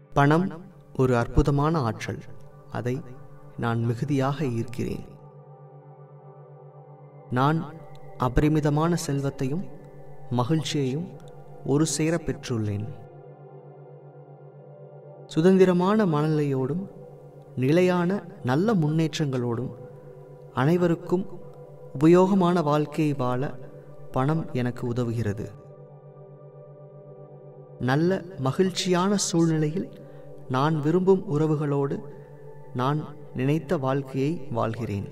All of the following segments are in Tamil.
பணம் ஒரு அற்புதமான ஆற்றல் அதை நான் மிகுதியாக ஈர்க்கிறேன் நான் அபரிமிதமான செல்வத்தையும் மகிழ்ச்சியையும் ஒரு சேர பெற்றுள்ளேன் சுதந்திரமான மனநிலையோடும் நிலையான நல்ல முன்னேற்றங்களோடும் அனைவருக்கும் உபயோகமான வாழ்க்கையை வாழ பணம் எனக்கு உதவுகிறது நல்ல மகிழ்ச்சியான சூழ்நிலையில் நான் விரும்பும் உறவுகளோடு நான் நினைத்த வாழ்க்கையை வாழ்கிறேன்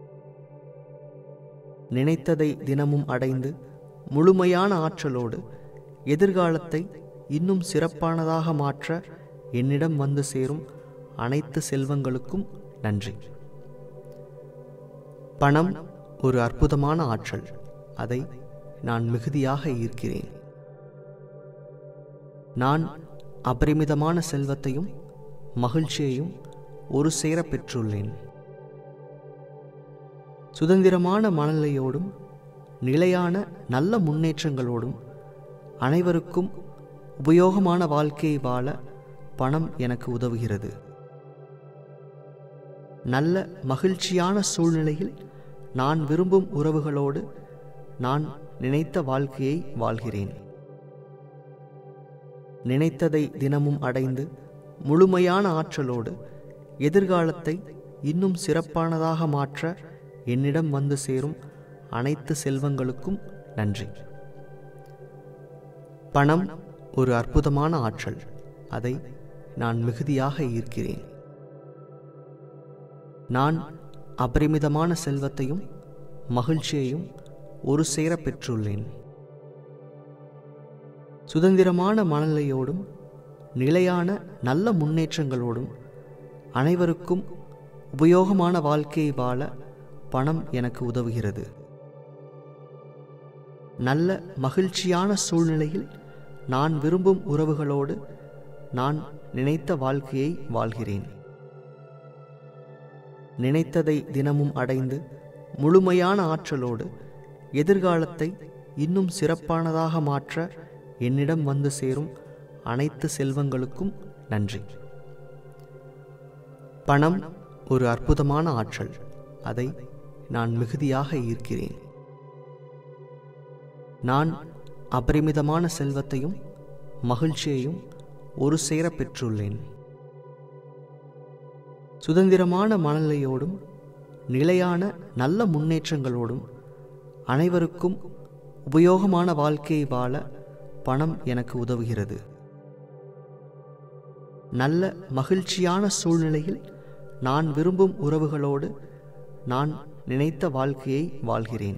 நினைத்ததை தினமும் அடைந்து முழுமையான ஆற்றலோடு எதிர்காலத்தை இன்னும் சிறப்பானதாக மாற்ற என்னிடம் வந்து சேரும் அனைத்து செல்வங்களுக்கும் நன்றி பணம் ஒரு அற்புதமான ஆற்றல் அதை நான் மிகுதியாக ஈர்க்கிறேன் நான் அபரிமிதமான செல்வத்தையும் மகிழ்ச்சியையும் ஒரு சேர பெற்றுள்ளேன் சுதந்திரமான மனநிலையோடும் நிலையான நல்ல முன்னேற்றங்களோடும் அனைவருக்கும் உபயோகமான வாழ்க்கையை வாழ பணம் எனக்கு உதவுகிறது நல்ல மகிழ்ச்சியான சூழ்நிலையில் நான் விரும்பும் உறவுகளோடு நான் நினைத்த வாழ்க்கையை வாழ்கிறேன் நினைத்ததை தினமும் அடைந்து முழுமையான ஆற்றலோடு எதிர்காலத்தை இன்னும் சிறப்பானதாக மாற்ற என்னிடம் வந்து சேரும் அனைத்து செல்வங்களுக்கும் நன்றி பணம் ஒரு அற்புதமான ஆற்றல் அதை நான் மிகுதியாக ஈர்க்கிறேன் நான் அபரிமிதமான செல்வத்தையும் மகிழ்ச்சியையும் ஒரு சேர பெற்றுள்ளேன் சுதந்திரமான மனநிலையோடும் நிலையான நல்ல முன்னேற்றங்களோடும் அனைவருக்கும் உபயோகமான வாழ்க்கையை வாழ பணம் எனக்கு உதவுகிறது நல்ல மகிழ்ச்சியான சூழ்நிலையில் நான் விரும்பும் உறவுகளோடு நான் நினைத்த வாழ்க்கையை வாழ்கிறேன் நினைத்ததை தினமும் அடைந்து முழுமையான ஆற்றலோடு எதிர்காலத்தை இன்னும் சிறப்பானதாக மாற்ற என்னிடம் வந்து சேரும் அனைத்து செல்வங்களுக்கும் நன்றி பணம் ஒரு அற்புதமான ஆற்றல் அதை நான் மிகுதியாக ஈர்க்கிறேன் நான் அபரிமிதமான செல்வத்தையும் மகிழ்ச்சியையும் ஒரு சேர பெற்றுள்ளேன் சுதந்திரமான மனநிலையோடும் நிலையான நல்ல முன்னேற்றங்களோடும் அனைவருக்கும் உபயோகமான வாழ்க்கையை வாழ பணம் எனக்கு உதவுகிறது நல்ல மகிழ்ச்சியான சூழ்நிலையில் நான் விரும்பும் உறவுகளோடு நான் நினைத்த வாழ்க்கையை வாழ்கிறேன்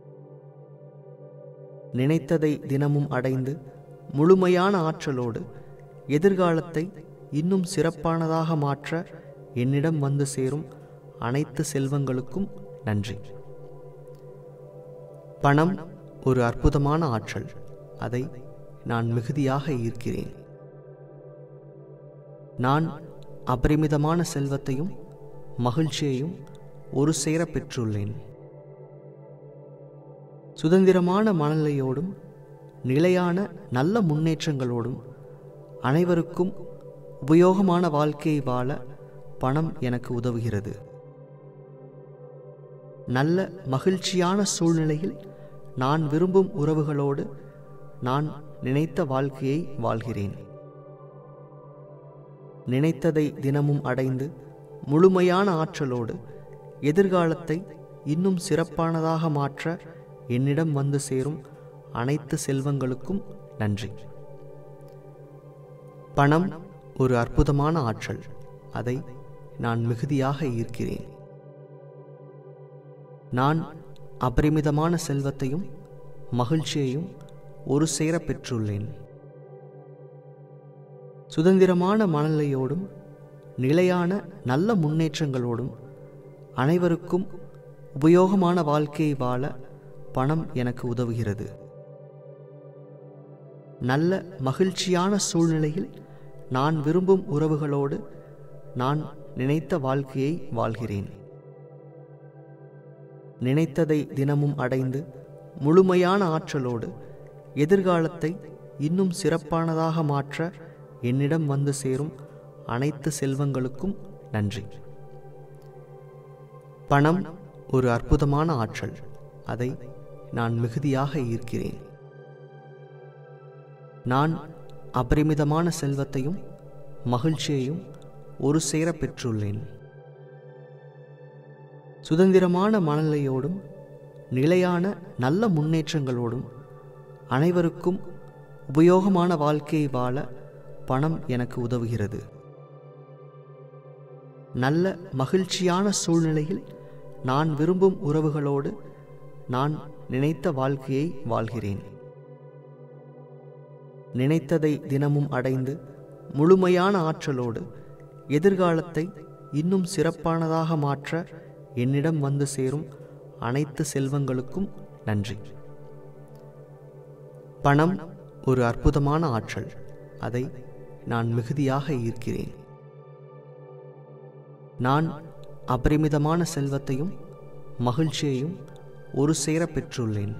நினைத்ததை தினமும் அடைந்து முழுமையான ஆற்றலோடு எதிர்காலத்தை இன்னும் சிறப்பானதாக மாற்ற என்னிடம் வந்து சேரும் அனைத்து செல்வங்களுக்கும் நன்றி பணம் ஒரு அற்புதமான ஆற்றல் அதை நான் மிகுதியாக ஈர்க்கிறேன் நான் அபரிமிதமான செல்வத்தையும் மகிழ்ச்சியையும் ஒரு சேர பெற்றுள்ளேன் சுதந்திரமான மனநிலையோடும் நிலையான நல்ல முன்னேற்றங்களோடும் அனைவருக்கும் உபயோகமான வாழ்க்கையை வாழ பணம் எனக்கு உதவுகிறது நல்ல மகிழ்ச்சியான சூழ்நிலையில் நான் விரும்பும் உறவுகளோடு நான் நினைத்த வாழ்க்கையை வாழ்கிறேன் நினைத்ததை தினமும் அடைந்து முழுமையான ஆற்றலோடு எதிர்காலத்தை இன்னும் சிறப்பானதாக மாற்ற என்னிடம் வந்து சேரும் அனைத்து செல்வங்களுக்கும் நன்றி பணம் ஒரு அற்புதமான ஆற்றல் அதை நான் மிகுதியாக ஈர்க்கிறேன் நான் அபரிமிதமான செல்வத்தையும் மகிழ்ச்சியையும் ஒரு சேர பெற்றுள்ளேன் சுதந்திரமான மனநிலையோடும் நிலையான நல்ல முன்னேற்றங்களோடும் அனைவருக்கும் உபயோகமான வாழ்க்கையை வாழ பணம் எனக்கு உதவுகிறது நல்ல மகிழ்ச்சியான சூழ்நிலையில் நான் விரும்பும் உறவுகளோடு நான் நினைத்த வாழ்க்கையை வாழ்கிறேன் நினைத்ததை தினமும் அடைந்து முழுமையான ஆற்றலோடு எதிர்காலத்தை இன்னும் சிறப்பானதாக மாற்ற என்னிடம் வந்து சேரும் அனைத்து செல்வங்களுக்கும் நன்றி பணம் ஒரு அற்புதமான ஆற்றல் அதை நான் மிகுதியாக ஈர்க்கிறேன் நான் அபரிமிதமான செல்வத்தையும் மகிழ்ச்சியையும் ஒரு சேர பெற்றுள்ளேன் சுதந்திரமான மனநிலையோடும் நிலையான நல்ல முன்னேற்றங்களோடும் அனைவருக்கும் உபயோகமான வாழ்க்கையை வாழ பணம் எனக்கு உதவுகிறது நல்ல மகிழ்ச்சியான சூழ்நிலையில் நான் விரும்பும் உறவுகளோடு நான் நினைத்த வாழ்க்கையை வாழ்கிறேன் நினைத்ததை தினமும் அடைந்து முழுமையான ஆற்றலோடு எதிர்காலத்தை இன்னும் சிறப்பானதாக மாற்ற என்னிடம் வந்து சேரும் அனைத்து செல்வங்களுக்கும் நன்றி பணம் ஒரு அற்புதமான ஆற்றல் அதை நான் மிகுதியாக ஈர்க்கிறேன் நான் அபரிமிதமான செல்வத்தையும் மகிழ்ச்சியையும் ஒரு சேர பெற்றுள்ளேன்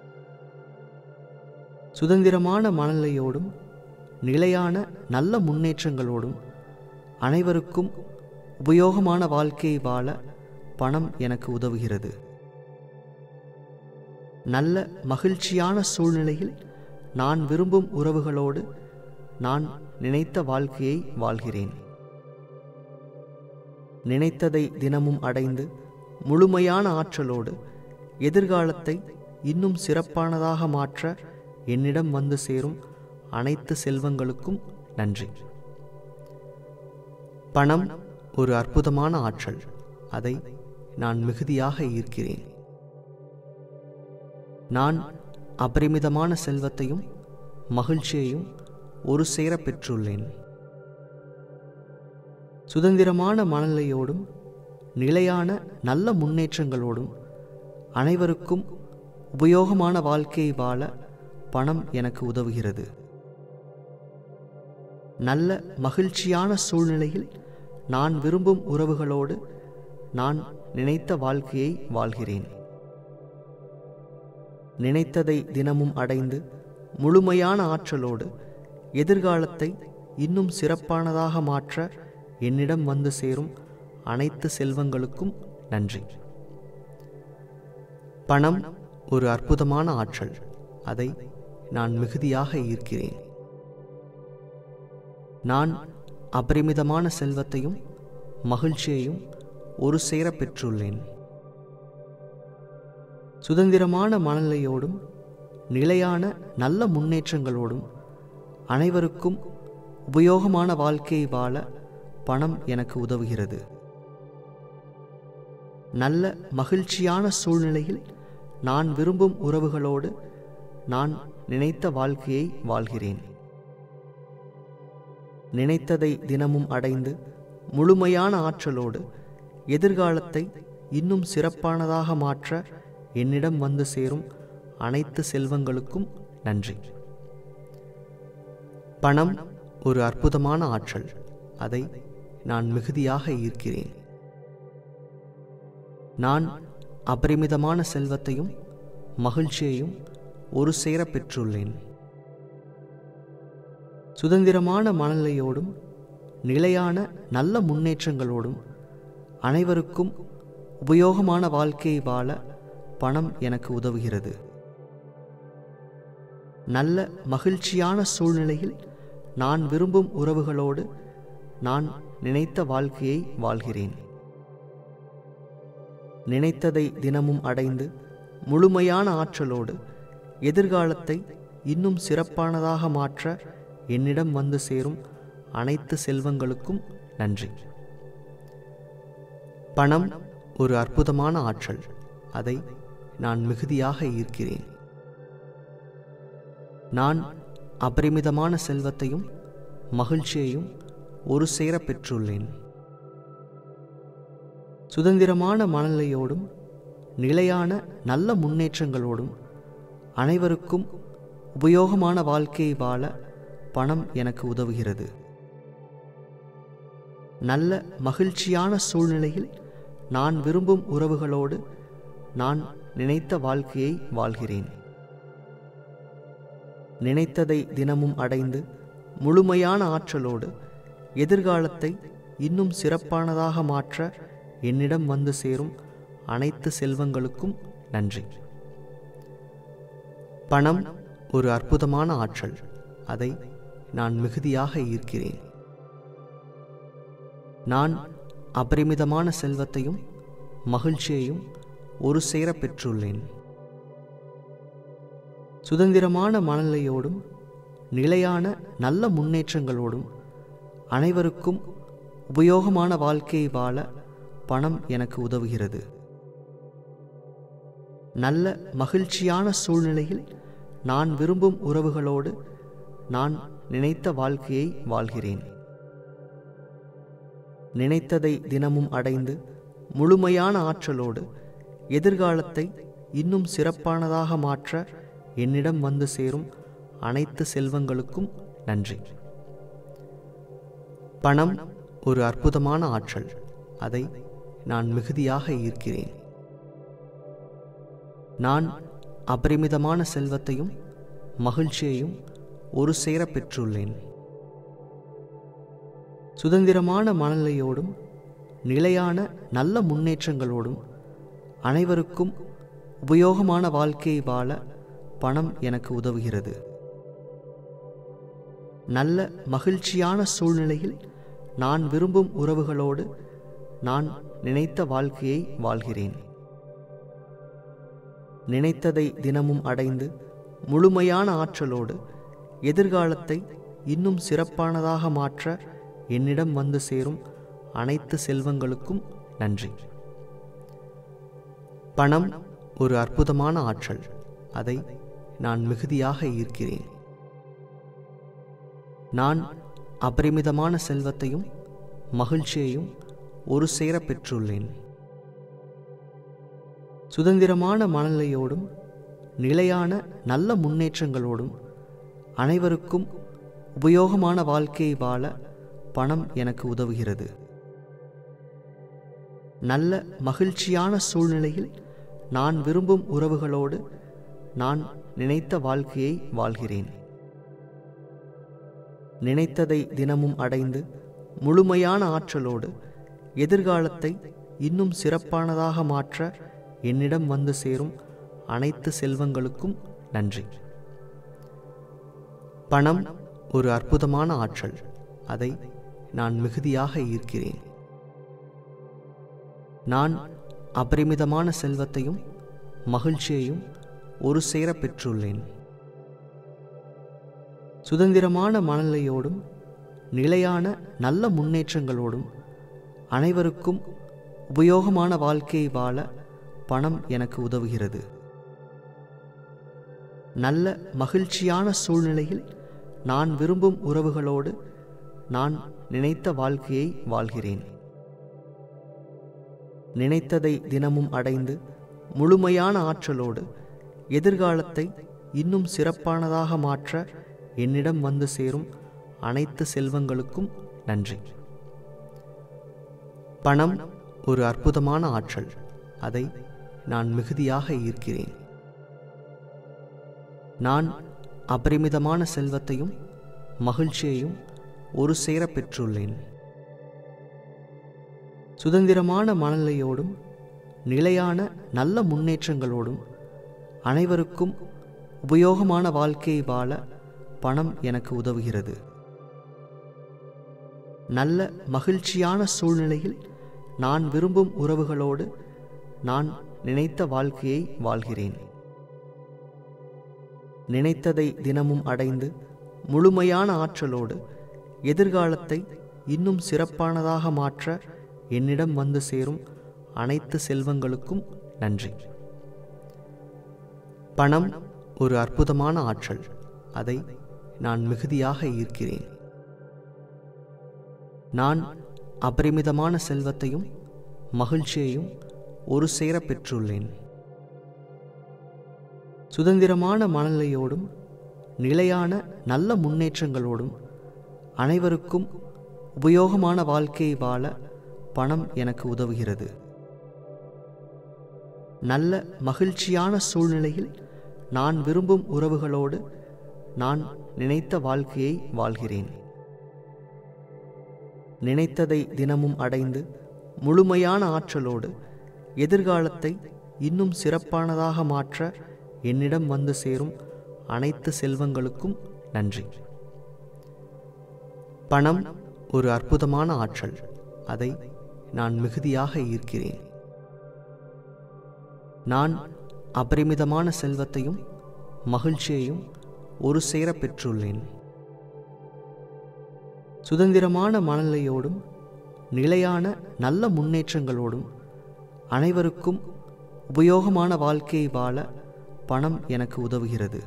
சுதந்திரமான மனநிலையோடும் நிலையான நல்ல முன்னேற்றங்களோடும் அனைவருக்கும் உபயோகமான வாழ்க்கையை வாழ பணம் எனக்கு உதவுகிறது நல்ல மகிழ்ச்சியான சூழ்நிலையில் நான் விரும்பும் உறவுகளோடு நான் நினைத்த வாழ்க்கையை வாழ்கிறேன் நினைத்ததை தினமும் அடைந்து முழுமையான ஆற்றலோடு எதிர்காலத்தை இன்னும் சிறப்பானதாக மாற்ற என்னிடம் வந்து சேரும் அனைத்து செல்வங்களுக்கும் நன்றி பணம் ஒரு அற்புதமான ஆற்றல் அதை நான் மிகுதியாக ஈர்க்கிறேன் நான் அபரிமிதமான செல்வத்தையும் மகிழ்ச்சியையும் ஒரு சேர பெற்றுள்ளேன் சுதந்திரமான மனநிலையோடும் நிலையான நல்ல முன்னேற்றங்களோடும் அனைவருக்கும் உபயோகமான வாழ்க்கையை வாழ பணம் எனக்கு உதவுகிறது நல்ல மகிழ்ச்சியான சூழ்நிலையில் நான் விரும்பும் உறவுகளோடு நான் நினைத்த வாழ்க்கையை வாழ்கிறேன் நினைத்ததை தினமும் அடைந்து முழுமையான ஆற்றலோடு எதிர்காலத்தை இன்னும் சிறப்பானதாக மாற்ற என்னிடம் வந்து சேரும் அனைத்து செல்வங்களுக்கும் நன்றி பணம் ஒரு அற்புதமான ஆற்றல் அதை நான் மிகுதியாக ஈர்க்கிறேன் நான் அபரிமிதமான செல்வத்தையும் மகிழ்ச்சியையும் ஒரு சேர பெற்றுள்ளேன் சுதந்திரமான மனநிலையோடும் நிலையான நல்ல முன்னேற்றங்களோடும் அனைவருக்கும் உபயோகமான வாழ்க்கையை வாழ பணம் எனக்கு உதவுகிறது நல்ல மகிழ்ச்சியான சூழ்நிலையில் நான் விரும்பும் உறவுகளோடு நான் நினைத்த வாழ்க்கையை வாழ்கிறேன் நினைத்ததை தினமும் அடைந்து முழுமையான ஆற்றலோடு எதிர்காலத்தை இன்னும் சிறப்பானதாக மாற்ற என்னிடம் வந்து சேரும் அனைத்து செல்வங்களுக்கும் நன்றி பணம் ஒரு அற்புதமான ஆற்றல் அதை நான் மிகுதியாக ஈர்க்கிறேன் நான் அபரிமிதமான செல்வத்தையும் மகிழ்ச்சியையும் ஒரு சேர பெற்றுள்ளேன் சுதந்திரமான மனநிலையோடும் நிலையான நல்ல முன்னேற்றங்களோடும் அனைவருக்கும் உபயோகமான வாழ்க்கையை வாழ பணம் எனக்கு உதவுகிறது நல்ல மகிழ்ச்சியான சூழ்நிலையில் நான் விரும்பும் உறவுகளோடு நான் நினைத்த வாழ்க்கையை வாழ்கிறேன் நினைத்ததை தினமும் அடைந்து முழுமையான ஆற்றலோடு எதிர்காலத்தை இன்னும் சிறப்பானதாக மாற்ற என்னிடம் வந்து சேரும் அனைத்து செல்வங்களுக்கும் நன்றி பணம் ஒரு அற்புதமான ஆற்றல் அதை நான் மிகுதியாக ஈர்க்கிறேன் நான் அபரிமிதமான செல்வத்தையும் மகிழ்ச்சியையும் ஒரு சேர பெற்றுள்ளேன் சுதந்திரமான மனநிலையோடும் நிலையான நல்ல முன்னேற்றங்களோடும் அனைவருக்கும் உபயோகமான வாழ்க்கையை வாழ பணம் எனக்கு உதவுகிறது நல்ல மகிழ்ச்சியான சூழ்நிலையில் நான் விரும்பும் உறவுகளோடு நான் நினைத்த வாழ்க்கையை வாழ்கிறேன் நினைத்ததை தினமும் அடைந்து முழுமையான ஆற்றலோடு எதிர்காலத்தை இன்னும் சிறப்பானதாக மாற்ற என்னிடம் வந்து சேரும் அனைத்து செல்வங்களுக்கும் நன்றி பணம் ஒரு அற்புதமான ஆற்றல் அதை நான் மிகுதியாக ஈர்க்கிறேன் நான் அபரிமிதமான செல்வத்தையும் மகிழ்ச்சியையும் ஒரு சேர பெற்றுள்ளேன் சுதந்திரமான மனநிலையோடும் நிலையான நல்ல முன்னேற்றங்களோடும் அனைவருக்கும் உபயோகமான வாழ்க்கையை வாழ பணம் எனக்கு உதவுகிறது நல்ல மகிழ்ச்சியான சூழ்நிலையில் நான் விரும்பும் உறவுகளோடு நான் நினைத்த வாழ்க்கையை வாழ்கிறேன் நினைத்ததை தினமும் அடைந்து முழுமையான ஆற்றலோடு எதிர்காலத்தை இன்னும் சிறப்பானதாக மாற்ற என்னிடம் வந்து சேரும் அனைத்து செல்வங்களுக்கும் நன்றி பணம் ஒரு அற்புதமான ஆற்றல் அதை நான் மிகுதியாக ஈர்க்கிறேன் நான் அபரிமிதமான செல்வத்தையும் மகிழ்ச்சியையும் ஒரு சேர பெற்றுள்ளேன் சுதந்திரமான மனநிலையோடும் நிலையான நல்ல முன்னேற்றங்களோடும் அனைவருக்கும் உபயோகமான வாழ்க்கையை வாழ பணம் எனக்கு உதவுகிறது நல்ல மகிழ்ச்சியான சூழ்நிலையில் நான் விரும்பும் உறவுகளோடு நான் நினைத்த வாழ்க்கையை வாழ்கிறேன் நினைத்ததை தினமும் அடைந்து முழுமையான ஆற்றலோடு எதிர்காலத்தை இன்னும் சிறப்பானதாக மாற்ற என்னிடம் வந்து சேரும் அனைத்து செல்வங்களுக்கும் நன்றி பணம் ஒரு அற்புதமான ஆற்றல் அதை நான் மிகுதியாக ஈர்க்கிறேன் நான் அபரிமிதமான செல்வத்தையும் மகிழ்ச்சியையும் ஒரு சேர பெற்றுள்ளேன் சுதந்திரமான மனநிலையோடும் நிலையான நல்ல முன்னேற்றங்களோடும் அனைவருக்கும் உபயோகமான வாழ்க்கையை வாழ பணம் எனக்கு உதவுகிறது நல்ல மகிழ்ச்சியான சூழ்நிலையில் நான் விரும்பும் உறவுகளோடு நான் நினைத்த வாழ்க்கையை வாழ்கிறேன் நினைத்ததை தினமும் அடைந்து முழுமையான ஆற்றலோடு எதிர்காலத்தை இன்னும் சிறப்பானதாக மாற்ற என்னிடம் வந்து சேரும் அனைத்து செல்வங்களுக்கும் நன்றி பணம் ஒரு அற்புதமான ஆற்றல் அதை நான் மிகுதியாக ஈர்க்கிறேன் நான் அபரிமிதமான செல்வத்தையும் மகிழ்ச்சியையும் ஒரு சேர பெற்றுள்ளேன் சுதந்திரமான மனநிலையோடும் நிலையான நல்ல முன்னேற்றங்களோடும் அனைவருக்கும் உபயோகமான வாழ்க்கையை வாழ பணம் எனக்கு உதவுகிறது நல்ல மகிழ்ச்சியான சூழ்நிலையில் நான் விரும்பும் உறவுகளோடு நான் நினைத்த வாழ்க்கையை வாழ்கிறேன் நினைத்ததை தினமும் அடைந்து முழுமையான ஆற்றலோடு எதிர்காலத்தை இன்னும் சிறப்பானதாக மாற்ற என்னிடம் வந்து சேரும் அனைத்து செல்வங்களுக்கும் நன்றி பணம் ஒரு அற்புதமான ஆற்றல் அதை நான் மிகுதியாக ஈர்க்கிறேன் நான் அபரிமிதமான செல்வத்தையும் மகிழ்ச்சியையும் ஒரு சேர பெற்றுள்ளேன் சுதந்திரமான மனநிலையோடும் நிலையான நல்ல முன்னேற்றங்களோடும் அனைவருக்கும் உபயோகமான வாழ்க்கையை வாழ பணம் எனக்கு உதவுகிறது நல்ல மகிழ்ச்சியான சூழ்நிலையில் நான் விரும்பும் உறவுகளோடு நான் நினைத்த வாழ்க்கையை வாழ்கிறேன் நினைத்ததை தினமும் அடைந்து முழுமையான ஆற்றலோடு எதிர்காலத்தை இன்னும் சிறப்பானதாக மாற்ற என்னிடம் வந்து சேரும் அனைத்து செல்வங்களுக்கும் நன்றி பணம் ஒரு அற்புதமான ஆற்றல் அதை நான் மிகுதியாக ஈர்க்கிறேன் நான் அபரிமிதமான செல்வத்தையும் மகிழ்ச்சியையும் ஒரு சேர பெற்றுள்ளேன் சுதந்திரமான மனநிலையோடும் நிலையான நல்ல முன்னேற்றங்களோடும் அனைவருக்கும் உபயோகமான வாழ்க்கையை வாழ பணம் எனக்கு உதவுகிறது நல்ல மகிழ்ச்சியான சூழ்நிலையில் நான் விரும்பும் உறவுகளோடு நான் நினைத்த வாழ்க்கையை வாழ்கிறேன் நினைத்ததை தினமும் அடைந்து முழுமையான ஆற்றலோடு எதிர்காலத்தை இன்னும் சிறப்பானதாக மாற்ற என்னிடம் வந்து சேரும் அனைத்து செல்வங்களுக்கும் நன்றி பணம் ஒரு அற்புதமான ஆற்றல் அதை நான் மிகுதியாக ஈர்க்கிறேன் நான் அபரிமிதமான செல்வத்தையும் மகிழ்ச்சியையும் ஒரு சேர பெற்றுள்ளேன் சுதந்திரமான மனநிலையோடும் நிலையான நல்ல முன்னேற்றங்களோடும் அனைவருக்கும் உபயோகமான வாழ்க்கையை வாழ பணம் எனக்கு உதவுகிறது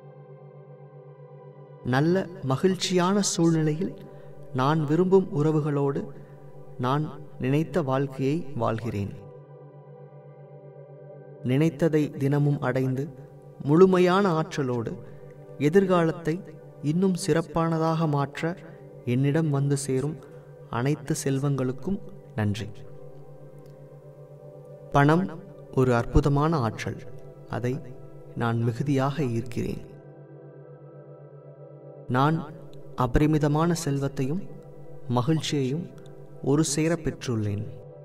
நல்ல மகிழ்ச்சியான சூழ்நிலையில் நான் விரும்பும் உறவுகளோடு நான் நினைத்த வாழ்க்கையை வாழ்கிறேன் நினைத்ததை தினமும் அடைந்து முழுமையான ஆற்றலோடு எதிர்காலத்தை இன்னும் சிறப்பானதாக மாற்ற என்னிடம் வந்து சேரும் அனைத்து செல்வங்களுக்கும் நன்றி பணம் ஒரு அற்புதமான ஆற்றல் அதை நான் மிகுதியாக ஈர்க்கிறேன் நான் அபரிமிதமான செல்வத்தையும் மகிழ்ச்சியையும் ஒரு சேர பெற்றுள்ளேன்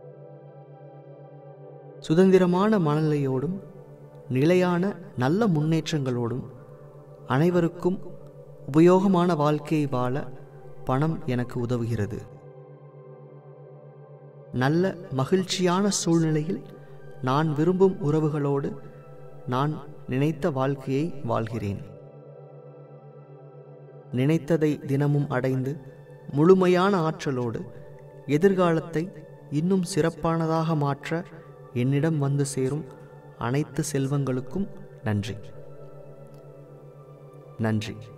சுதந்திரமான மனநிலையோடும் நிலையான நல்ல முன்னேற்றங்களோடும் அனைவருக்கும் உபயோகமான வாழ்க்கையை வாழ பணம் எனக்கு உதவுகிறது நல்ல மகிழ்ச்சியான சூழ்நிலையில் நான் விரும்பும் உறவுகளோடு நான் நினைத்த வாழ்க்கையை வாழ்கிறேன் நினைத்ததை தினமும் அடைந்து முழுமையான ஆற்றலோடு எதிர்காலத்தை இன்னும் சிறப்பானதாக மாற்ற என்னிடம் வந்து சேரும் அனைத்து செல்வங்களுக்கும் நன்றி நன்றி